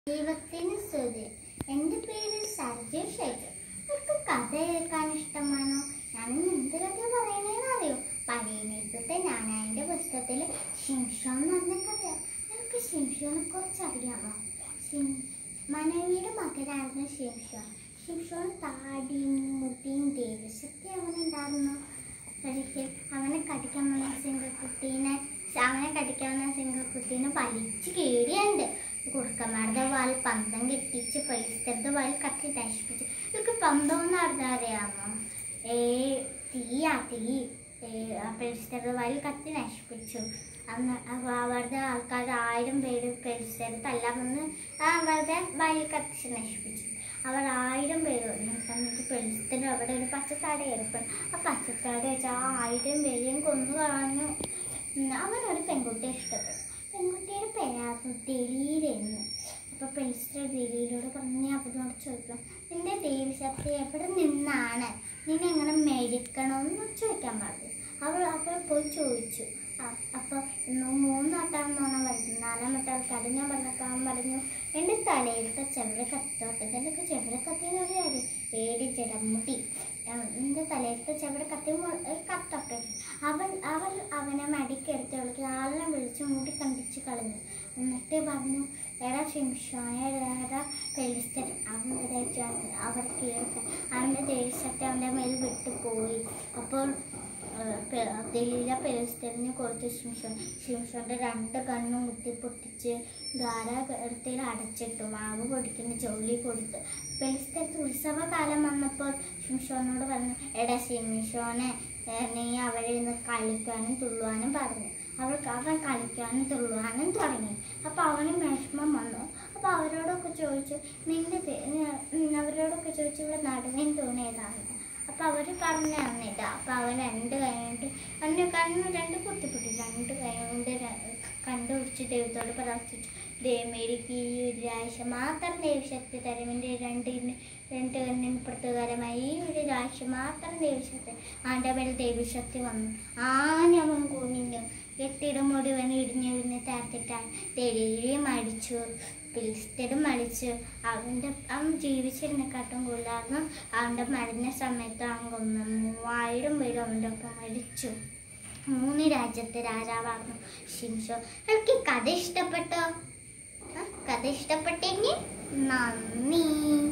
ദൈവത്തിന് സ്തുതി എൻ്റെ പേര് സർജു ഷേജു എനിക്ക് കഥ കേൾക്കാൻ ഇഷ്ടമാണോ ഞാൻ എന്ത് കഥ പറയണേന്ന് അറിയോ പഴയനേക്കത്തെ ഞാൻ എൻ്റെ പുസ്തകത്തിൽ ശിംഷോൻ എന്ന് പറഞ്ഞ കഥ എനിക്ക് ശിംഷോനെ കുറിച്ച് അറിയാമോ ശിം മനവിയുടെ മകനായിരുന്നു ശിംഷോൻ ശിംഷോൻ താടിയും മുടിയും ദേവശക്തി അവനുണ്ടായിരുന്നു ഒരിക്കൽ അവനെ കടിക്കാൻ വന്ന സിംഹക്കുട്ടീനെ അവനെ കടിക്കാൻ വന്ന സിംഹക്കുട്ടീനെ വലിച്ചു കീറിയുണ്ട് കുറുക്കന്മാരുടെ വാൽ പന്തം കെട്ടിച്ച് പൈസയുടെ വാൽ കട്ടി നശിപ്പിച്ചു ഇതൊക്കെ പന്തം എന്ന് പറഞ്ഞാൽ അറിയാമോ ഏ തീയാ തീ പെരിസ്റ്ററുടെ വാൽ കത്തി നശിപ്പിച്ചു അന്ന് അവ- അവരുടെ ആൾക്കാർ ആയിരം പേര് പെരിസ്റ്റർ തല്ലാൻ വന്ന് അവരുടെ വായിൽ കത്തിച്ച് നശിപ്പിച്ചു അവർ ആയിരം പേര് വന്നു എന്നിട്ട് പെരിസ്റ്റർ അവിടെ ഒരു പച്ചത്താട ഏർപ്പെടും ആ പച്ചത്താട വെച്ച് ആ ആയിരം പേരെയും കൊന്നു കളഞ്ഞു ഉം, അവനൊരു പെൺകുട്ടിയെ ഇഷ്ടപ്പെട്ടു പെൺകുട്ടിയുടെ പേരായിരുന്നു ദിലീലെന്ന് അപ്പൊ പെരിസ്റ്റർ ദിലീലോട് പറഞ്ഞ് അവനോട് ചോദിക്കും നിന്റെ ദേവിശക്തി എവിടെ നിന്നാണ് നിന്നെ എങ്ങനെ മേടിക്കണമെന്ന് ചോദിക്കാൻ പറഞ്ഞു അവൾ അപ്പോൾ പോയി ചോദിച്ചു അ- അപ്പൊ ഇന്ന് മൂന്നാട്ടാണെന്നാണ് വരുന്നത് നാലാമത്തെ ആൾക്കാർ ഞാൻ പറഞ്ഞേക്കാൻ പറഞ്ഞു എൻ്റെ തലയിലത്തെ ചെവര കത്തോട്ടെ എൻ്റെ ചെവര കത്തിയെന്ന് പറയാറ് ഏടി ജടമുടി എൻ്റെ തലയിലത്തെ ചെവര കത്തി മു- ഏ, കത്തോട്ടെ അവൻ അവൻ അവനെ മടിക്കെടുത്ത് അവൾക്ക് ആളിനെ വിളിച്ച് മൂടി കണ്ടിച്ച് കളഞ്ഞു എന്നിട്ട് പറഞ്ഞു എടാ ശിംഷോനെ എടാ പെലിസ്റ്റൻ അവൻ്റെ അവർ കേൾക്കാൻ അവൻ്റെ ദേഷ്യത്തെ അവൻ്റെ മേൽ വിട്ടുപോയി അപ്പോൾ ദലീല പെലിസ്റ്ററിനെ കൊടുത്ത് ശിംഷോൻ ശിംഷോന്റെ രണ്ട് കണ്ണും കുത്തി പൊട്ടിച്ച് ധാരാളത്തിൽ അടച്ചിട്ടു മാവ് പൊടിക്കുന്ന ജോലി കൊടുത്തു പെലിസ്റ്റർക്ക് ഉത്സവകാലം വന്നപ്പോൾ ശിംഷോനോട് പറഞ്ഞു എടാ ശിംഷോനെ ഏ, നീ അവരെ ഇന്ന് കളിക്കാനും തുള്ളുവാനും പറഞ്ഞു അവൾക്ക് അവൻ കളിക്കാനും തുള്ളുവാനും തുടങ്ങി അപ്പോൾ അവനും വിഷമം വന്നു അപ്പോൾ അവരോടൊക്കെ ചോദിച്ചു നിന്റെ പേ- ഉം, അവരോടൊക്കെ ചോദിച്ചു ഇവിടെ നടുവിൻ തൂണേതാണ് അപ്പോൾ അവർ പറഞ്ഞു തന്നില്ല അപ്പോൾ അവൻ രണ്ട് കൈ കൊണ്ട് കണ്ണ് കണ്ണ് രണ്ട് പൊട്ടിപ്പൊട്ടി രണ്ട് കൈ കൊണ്ട് ര- കണ്ടുപിടിച്ച് ദൈവത്തോട് പ്രാർത്ഥിച്ചു ദൈവമേരിക്ക് ഈ ഒരു രാഴ്ച മാത്രം ദൈവശക്തി തരവിൻ്റെ രണ്ടിന് രണ്ട് കണ്ണിന് പ്രത്യേകരമായി ഈ ഒരു രാഴ്ച മാത്രം ദൈവശക്തി ആൻ്റെ മേൽ ദൈവശക്തി വന്നു ആനവൻ കുനിഞ്ഞു കെട്ടിടം മുഴുവൻ ഇടിഞ്ഞിടിഞ്ഞ് താഴ്ത്തിട്ടാണ് തെളിയും അടിച്ചു പിലിസ്റ്റരും അടിച്ചു അവൻ്റെ അവൻ ജീവിച്ചിരുന്നെക്കാട്ടും കൂടുതലായിരുന്നു അവൻ്റെ മരുന്ന സമയത്ത് അവൻ കൊന്നു മൂവായിരം പേര് അവൻ്റെ ഒപ്പം മരിച്ചു മൂന്ന് രാജ്യത്തെ രാജാവായിരുന്നു ഷിംഷോ എനിക്ക് കഥ ഇഷ്ടപ്പെട്ടോ ആ, കഥ ഇഷ്ടപ്പെട്ടെങ്കിൽ നന്ദി